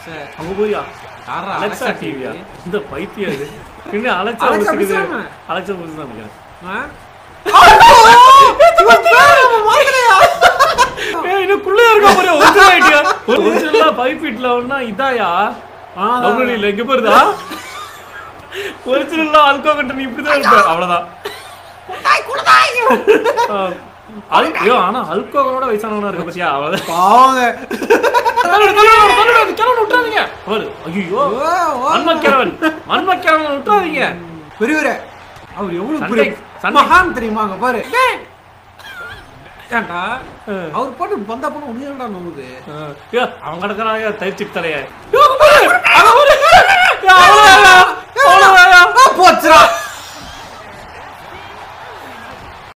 சரி. அங்க போய் யாரா அலெக்சா அலெக்சா டிவியா டிவி? இந்த பைத்தியம் இது இன்னும் அலெக்சா அலெக்சா முடிச்சுக்குது பேசுறாங்க. அலெக்சா முடிச்சு தான் நினைக்கிறேன் ஆ? ஏய் இன்னும் குள்ளையா இருக்கா பாரு ஒரிஜினல் ஐடியா ஒரிஜினலா ஃபைவ் ஃபீட்ல ஒண்ணா இதாயா ஆ. டபுள் இல்ல எங்க போறதா ஒரிஜினலா அல்கோ கண்ட நீ இப்படிதான் இருப்ப அவ்வளவுதான் ஆ. அல்- ஐயோ ஆனா அல்கோகனோட வயசானவனா இருக்க பத்தியா அவ்வளவுதான் பாவங்க தள்ளுடு, தள்ளுடு, தள்ளுடு, கிழவனை விட்டுறாதீங்க பாரு ஐயோ ஓ, ஓ. மன்மக்கிழவன் மன்மக்கிழவன் விட்டுறாதீங்க பெரியவரே அவர் எவ்வளவு சண்டை- பெரிய சண்டை. மகான் தெரியுமா அங்க பாரு ஏன்டா ஆ. அவர் பாட்டு வந்தா பண்ண உண்மையாடா நோவுது ஆ. ஏய், அவன் கிடக்குறாங்க தயிர்ச்சி தலைய அவ்வளவுதான் போச்சுடா